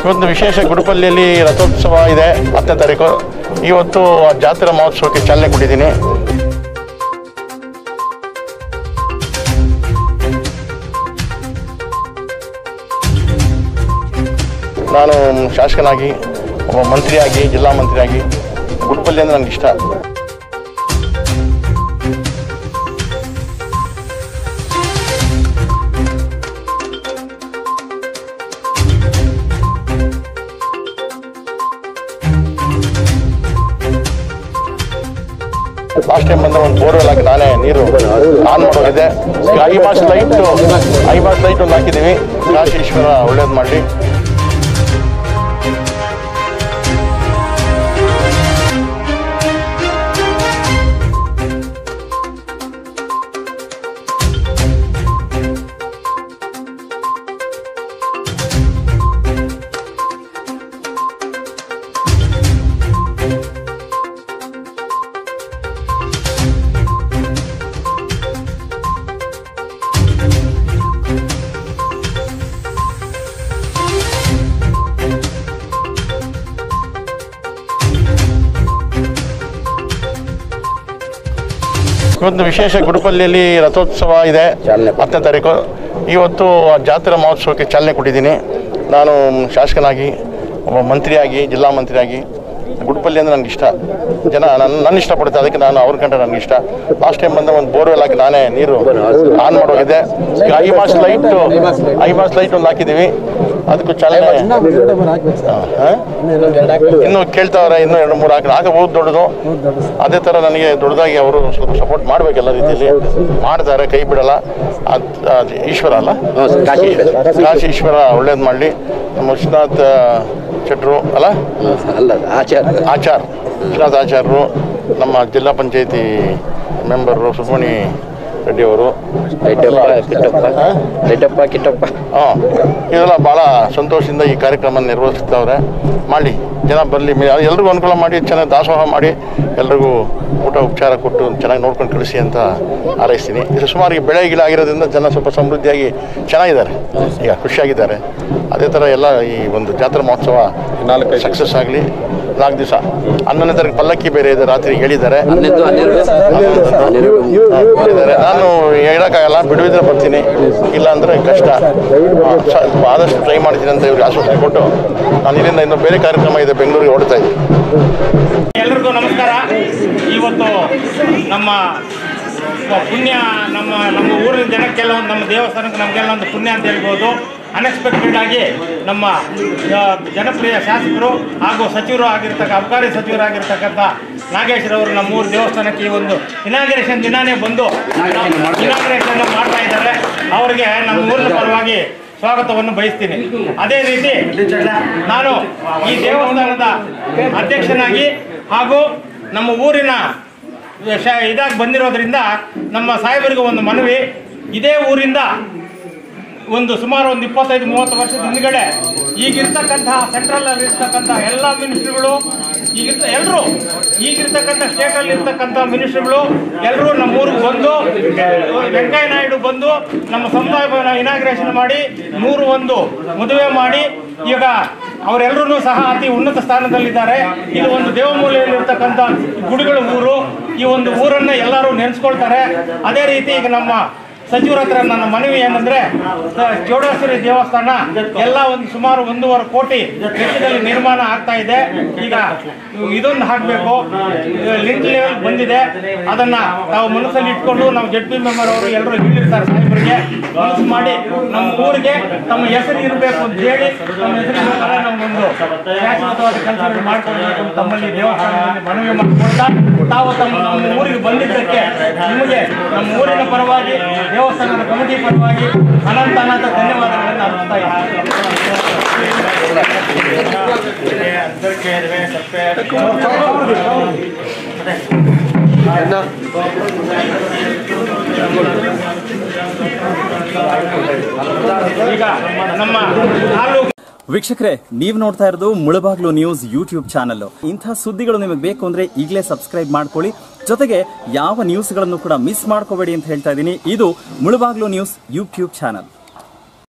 ಇವತ್ತು ವಿಶೇಷ ಗುಡುಪಲ್ಲಿಯಲ್ಲಿ ರಥೋತ್ಸವ ಇದೆ ಹತ್ತನೇ ತಾರೀಕು ಇವತ್ತು ಆ ಜಾತ್ರಾ ಮಹೋತ್ಸವಕ್ಕೆ ಚಾಲನೆ ಕೊಟ್ಟಿದ್ದೀನಿ ನಾನು ಶಾಸಕನಾಗಿ ಒಬ್ಬ ಮಂತ್ರಿಯಾಗಿ ಜಿಲ್ಲಾ ಮಂತ್ರಿಯಾಗಿ ಗುಡುಪಲ್ಲಿ ಅಂದರೆ ನನಗೆ ಇಷ್ಟ ಲಾಸ್ಟ್ ಟೈಮ್ ಬಂದ ಒಂದು ಬೋರ್ವೆಲ್ ಹಾಕಿ ನಾನೇ ನೀರು ಆನ್ ಮಾಡೋಗಿದೆ ಈಗ high mast light high mast light ಒಂದು ಹಾಕಿದ್ದೀವಿ ಕಾಶಿ ಈಶ್ವರ ಒಳ್ಳೇದು ಮಾಡಲಿ ಇವತ್ತು ವಿಶೇಷ ಗುಡುಪಲ್ಲಿಯಲ್ಲಿ ರಥೋತ್ಸವ ಇದೆ ಹತ್ತನೇ ತಾರೀಕು ಇವತ್ತು ಆ ಜಾತ್ರಾ ಮಹೋತ್ಸವಕ್ಕೆ ಚಾಲನೆ ಕೊಟ್ಟಿದ್ದೀನಿ ನಾನು ಶಾಸಕನಾಗಿ ಒಬ್ಬ ಮಂತ್ರಿಯಾಗಿ ಜಿಲ್ಲಾ ಮಂತ್ರಿಯಾಗಿ ಗುಡುಪಲ್ಲಿ ಅಂದರೆ ನನಗೆ ಇಷ್ಟ ಜನ ನನ್ನ ನನ್ನ ಇಷ್ಟಪಡುತ್ತೆ ಅದಕ್ಕೆ ನಾನು ಅವ್ರ ಕಂಡ್ರೆ ನನಗೆ ಇಷ್ಟ ಲಾಸ್ಟ್ ಟೈಮ್ ಬಂದ ಒಂದು ಬೋರ್ವೆಲ್ ಹಾಕಿ ನಾನೇ ನೀರು ಆನ್ ಮಾಡೋಗಿದೆ ಈಗ high mast light high mast light ಒಂದು ಹಾಕಿದ್ದೀವಿ ಅದಕ್ಕೂ ಚಾಲನೆ ಹಾ? ಇನ್ನು ಕೇಳ್ತಾವ್ರೆ ಇನ್ನೂ ಎರಡು ಮೂರು ಹಾಕಿ ಆಗಬಹುದು ದೊಡ್ಡದು ಅದೇ ಥರ ನನಗೆ ದೊಡ್ಡದಾಗಿ ಅವರು ಸ್ವಲ್ಪ ಸಪೋರ್ಟ್ ಮಾಡಬೇಕು ಎಲ್ಲ ರೀತಿಯಲ್ಲಿ ಮಾಡ್ತಾರೆ ಕೈ ಬಿಡಲ್ಲ ಅದ್ ಅದ್ ಈಶ್ವರ ಅಲ್ಲ ಕಾಶಿ ಈಶ್ವರ. ಕಾಶಿ ಈಶ್ವರ ಒಳ್ಳೇದು ಮಾಡಲಿ ನಮ್ಮ ವಿಶ್ವನಾಥ್ ಶೆಟ್ರು ಅಲ್ಲ ಅಲ್ಲ ಆಚಾರ ಆಚಾರ್ ವಿಶ್ವನಾಥ್ ಆಚಾರ್ಯರು ನಮ್ಮ ಜಿಲ್ಲಾ ಪಂಚಾಯತಿ ಮೆಂಬರು ಸುಬ್ರಹ್ಮಣಿ ರೆಡ್ಡಿ ಅವರು ಲೈಟಪ್ಪ ಕಿಟ್ಟಪ್ಪ ಹಾ? ಲೈಟಪ್ಪ ಕಿಟ್ಟಪ್ಪ ಹಾಂ ಇದೆಲ್ಲ ಭಾಳ ಸಂತೋಷದಿಂದ ಈ ಕಾರ್ಯಕ್ರಮ ನಿರ್ವಹಿಸ್ತಾವ್ರೆ ಮಾಡಲಿ ಜನ ಬರಲಿ ಎಲ್ರಿಗೂ ಅನುಕೂಲ ಮಾಡಿ ಚೆನ್ನಾಗಿ ದಾಸೋಹ ಮಾಡಿ ಎಲ್ರಿಗೂ ಊಟ ಉಪಚಾರ ಕೊಟ್ಟು ಚೆನ್ನಾಗಿ ನೋಡ್ಕೊಂಡು ಕಳಿಸಿ ಅಂತ ಹಾರೈಸ್ತೀನಿ ಇದು ಸುಮಾರು ಈ ಬೆಳೆ ಗಿಡ ಆಗಿರೋದ್ರಿಂದ ಜನ ಸ್ವಲ್ಪ ಸಮೃದ್ಧಿಯಾಗಿ ಚೆನ್ನಾಗಿದ್ದಾರೆ ಈಗ ಖುಷಿಯಾಗಿದ್ದಾರೆ ಅದೇ ಥರ ಎಲ್ಲ ಈ ಒಂದು ಜಾತ್ರಾ ಮಹೋತ್ಸವ ಸಕ್ಸಸ್ ಆಗಲಿ ನಾಲ್ಕು ದಿವಸ ಹನ್ನೊಂದನೇ ತಾರೀಕು ಪಲ್ಲಕ್ಕಿ ಬೇರೆ ಇದೆ ರಾತ್ರಿ ಹೇಳಿದ್ದಾರೆ ಹನ್ನೊಂದು ಹನ್ನೆರಡು ಹನ್ನೆರಡು ಹಾ, ಹೇಳಿದ್ದಾರೆ ನಾನು ಹೇಳೋಕ್ಕಾಗಲ್ಲ ಬಿಡುವಿದ್ರೆ ಬರ್ತೀನಿ ಇಲ್ಲ ಅಂದರೆ ಕಷ್ಟ ಆ, ಸ- ಆದಷ್ಟು ಟ್ರೈ ಮಾಡ್ತೀನಿ ಅಂತ ಇವ್ರಿಗೆ ಆಶ್ವಾಸನೆ ಕೊಟ್ಟು ನಾನು ಇಲ್ಲಿಂದ ಇನ್ನು ಬೇರೆ ಕಾರ್ಯಕ್ರಮ ಇದೆ ಬೆಂಗಳೂರಿಗೆ ಹೊಡ್ತಾ ಇದ್ದೀನಿ ಎಲ್ರಿಗೂ ನಮಸ್ಕಾರ ಇವತ್ತು ನಮ್ಮ ಪುಣ್ಯ ನಮ್ಮ ನಮ್ಮ ಊರಿನ ಜನಕ್ಕೆಲ್ಲ ಒಂದು ನಮ್ಮ ದೇವಸ್ಥಾನಕ್ಕೆ ನಮಗೆಲ್ಲ ಒಂದು ಪುಣ್ಯ ಅಂತ ಹೇಳ್ಬೋದು ಅನ್ಎಕ್ಸ್ಪೆಕ್ಟೆಡ್ ಆಗಿ ನಮ್ಮ ಆ, ಜನಪ್ರಿಯ ಶಾಸಕರು ಹಾಗೂ ಸಚಿವರು ಆಗಿರ್ತಕ್ಕ ಅಬಕಾರಿ ಸಚಿವರಾಗಿರ್ತಕ್ಕಂಥ ನಾಗೇಶ್ವರವರು ನಮ್ಮ ಊರು ದೇವಸ್ಥಾನಕ್ಕೆ ಈ ಒಂದು ಇನಾಗ್ರೇಷನ್ ದಿನಾನೇ ಬಂದು ಇನಾಗ್ರೇಷನ್ ಮಾಡ್ತಾ ಇದ್ದಾರೆ ಅವರಿಗೆ ನಮ್ಮ ಊರಿನ ಪರವಾಗಿ ಸ್ವಾಗತವನ್ನು ಬಯಸ್ತೀನಿ ಅದೇ ರೀತಿ ನಾನು ಈ ದೇವಸ್ಥಾನದ ಅಧ್ಯಕ್ಷನಾಗಿ ಹಾಗೂ ನಮ್ಮ ಊರಿನ ಶ- ಇದಾಗಿ ಬಂದಿರೋದ್ರಿಂದ ನಮ್ಮ ಸಾಹೇಬರಿಗೆ ಒಂದು ಮನವಿ ಇದೇ ಊರಿಂದ ಒಂದು ಸುಮಾರು ಒಂದು ಇಪ್ಪತ್ತೈದು ಮೂವತ್ತು ವರ್ಷದ ಹಿಂದ್ಗಡೆ ಈಗಿರ್ತಕ್ಕಂತಹ ಸೆಂಟ್ರಲ್ ಅಲ್ಲಿ ಇರ್ತಕ್ಕಂಥ ಎಲ್ಲ ಮಿನಿಸ್ಟ್ರುಗಳು ಈಗಿರ್ತ ಎಲ್ಲರೂ ಈಗಿರ್ತಕ್ಕಂಥ ಸ್ಟೇಟಲ್ಲಿ ಇರ್ತಕ್ಕಂಥ ಮಿನಿಸ್ಟ್ರುಗಳು ಎಲ್ಲರೂ ನಮ್ಮ ಊರಿಗೆ ಬಂದು ವೆಂಕಯ್ಯ ನಾಯ್ಡು ಬಂದು ನಮ್ಮ ಸಮುದಾಯ ಭವನ ಇನಾಗ್ರೇಷನ್ ಮಾಡಿ ನೂರು ಒಂದು ಮದುವೆ ಮಾಡಿ ಈಗ ಅವರೆಲ್ಲರೂ ಸಹ ಅತಿ ಉನ್ನತ ಸ್ಥಾನದಲ್ಲಿದ್ದಾರೆ ಇದು ಒಂದು ದೇವಮೂಲೆಯಲ್ಲಿರ್ತಕ್ಕಂಥ ಗುಡಿಗಳ ಊರು ಈ ಒಂದು ಊರನ್ನ ಎಲ್ಲರೂ ನೆನೆಸ್ಕೊಳ್ತಾರೆ ಅದೇ ರೀತಿ ಈಗ ನಮ್ಮ ಸಚಿವರ ಹತ್ರ ನನ್ನ ಮನವಿ ಏನಂದ್ರೆ ಸ- ಚೌಡೇಶ್ವರಿ ದೇವಸ್ಥಾನ ಎಲ್ಲ ಒಂದು ಸುಮಾರು ಒಂದೂವರೆ ಕೋಟಿ ವೆಚ್ಚದಲ್ಲಿ ನಿರ್ಮಾಣ ಆಗ್ತಾ ಇದೆ ಈಗ ಇದೊಂದು ಹಾಕಬೇಕು ಲಿಂಕ್ ಲೆವೆಲ್ ಬಂದಿದೆ ಅದನ್ನ ತಾವು ಮನಸ್ಸಲ್ಲಿ ಇಟ್ಕೊಂಡು ನಾವು ಜಡ್ ಪಿ ಮೆಂಬರ್ ಅವರು ಎಲ್ಲರೂ ಹೇಳಿರ್ತಾರೆ ಸಾಹೇಬರಿಗೆ ಮನಸ್ಸು ಮಾಡಿ ನಮ್ಮ ಊರಿಗೆ ತಮ್ಮ ಹೆಸರು ಇರಬೇಕು ಅಂತ ಹೇಳಿ ನಮ್ಮ ಹೆಸರು ಪ್ರಕಾರ ನಮಗೊಂದು ಶಾಶ್ವತವಾದ ಕೆಲಸ ಮಾಡ್ಕೊಳ್ಬೇಕು ಅಂತ ತಮ್ಮಲ್ಲಿ ದೇವಸ್ಥಾನದಲ್ಲಿ ಮನವಿ ಮಾಡಿಕೊಳ್ತಾ ತಾವು ತಮ್ಮ ನಮ್ಮ ಊರಿಗೆ ಬಂದಿದ್ದಕ್ಕೆ ನಿಮಗೆ ನಮ್ಮ ಊರಿನ ಪರವಾಗಿ ದೇವಸ್ಥಾನದ ಕಮಿಟಿ ಪರವಾಗಿ ಅನಂತ ಅನಂತ ಧನ್ಯವಾದಗಳನ್ನು ಅರ್ಪಿಸ್ತಾ ಈಗ ನಮ್ಮ ತಾಲೂಕು ವೀಕ್ಷಕರೇ ನೀವು ನೋಡ್ತಾ ಇರೋದು ಮುಳಬಾಗ್ಲು ನ್ಯೂಸ್ ಯೂಟ್ಯೂಬ್ ಚಾನಲ್ ಇಂಥ ಸುದ್ದಿಗಳು ನಿಮಗೆ ಬೇಕು ಅಂದ್ರೆ ಈಗಲೇ ಸಬ್ಸ್ಕ್ರೈಬ್ ಮಾಡ್ಕೊಳ್ಳಿ ಜೊತೆಗೆ ಯಾವ ನ್ಯೂಸ್ಗಳನ್ನು ಕೂಡ ಮಿಸ್ ಮಾಡ್ಕೋಬೇಡಿ ಅಂತ ಹೇಳ್ತಾ ಇದ್ದೀನಿ ಇದು ಮುಳಬಾಗ್ಲು ನ್ಯೂಸ್ ಯೂಟ್ಯೂಬ್ ಚಾನಲ್